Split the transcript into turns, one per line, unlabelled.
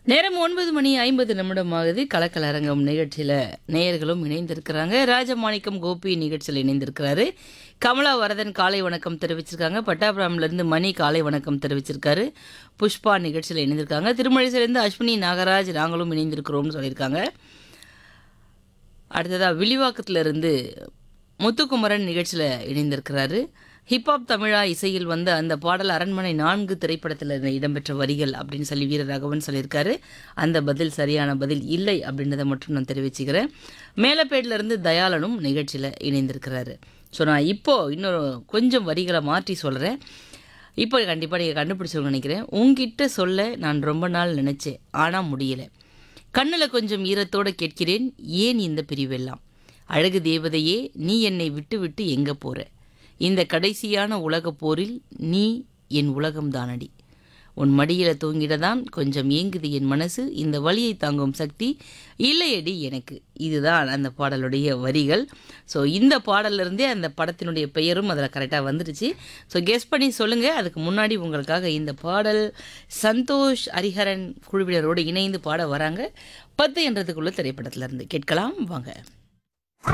நேரம் ஒன்பது மணி ஐம்பது நிமிடம் ஆகுது கலக்கலரங்கம் நிகழ்ச்சியில் நேயர்களும் இணைந்திருக்கிறாங்க ராஜமாணிக்கம் கோபி நிகழ்ச்சியில் இணைந்திருக்கிறாரு கமலா வரதன் காலை வணக்கம் தெரிவிச்சிருக்காங்க பட்டாபுரம்லேருந்து மணி காலை வணக்கம் தெரிவிச்சிருக்காரு புஷ்பா நிகழ்ச்சியில் இணைந்திருக்காங்க திருமழிசிலேருந்து அஸ்வினி நாகராஜ் நாங்களும் இணைந்திருக்கிறோம்னு சொல்லியிருக்காங்க அடுத்ததாக வில்லிவாக்கத்துல இருந்து முத்துக்குமரன் நிகழ்ச்சியில் இணைந்திருக்கிறாரு ஹிப்ஹாப் தமிழா இசையில் வந்த அந்த பாடல் அரண்மனை நான்கு திரைப்படத்தில் இடம்பெற்ற வரிகள் அப்படின்னு சொல்லி வீரராகவன் சொல்லியிருக்காரு அந்த பதில் சரியான பதில் இல்லை அப்படின்றத மட்டும் நான் தெரிவிச்சுக்கிறேன் மேலப்பேட்டில் இருந்து தயாளனும் நிகழ்ச்சியில் இணைந்திருக்கிறாரு ஸோ நான் இப்போது இன்னொரு கொஞ்சம் வரிகளை மாற்றி சொல்கிறேன் இப்போ கண்டிப்பாக நீங்கள் கண்டுபிடிச்சிருக்க நினைக்கிறேன் உங்ககிட்ட சொல்ல நான் ரொம்ப நாள் நினச்சேன் ஆனால் முடியலை கண்ணில் கொஞ்சம் ஈரத்தோட கேட்கிறேன் ஏன் இந்த பிரிவெல்லாம் அழகு தேவதையே நீ என்னை விட்டு விட்டு எங்கே போற இந்த கடைசியான உலகப் போரில் நீ என் உலகம் தானடி உன் மடியில தூங்கிடதான் கொஞ்சம் ஏங்குது என் மனசு இந்த வலியை தாங்கும் சக்தி இல்லையடி எனக்கு இதுதான் அந்த பாடலுடைய வரிகள் ஸோ இந்த பாடல்ல இருந்தே அந்த படத்தினுடைய பெயரும் அதில் கரெக்டாக வந்துடுச்சு ஸோ கெஸ் பண்ணி சொல்லுங்கள் அதுக்கு முன்னாடி உங்களுக்காக இந்த பாடல் சந்தோஷ் ஹரிஹரன் குழுவினரோடு இணைந்து பாட வராங்க பத்து என்றதுக்குள்ள திரைப்படத்துல இருந்து கேட்கலாம் வாங்க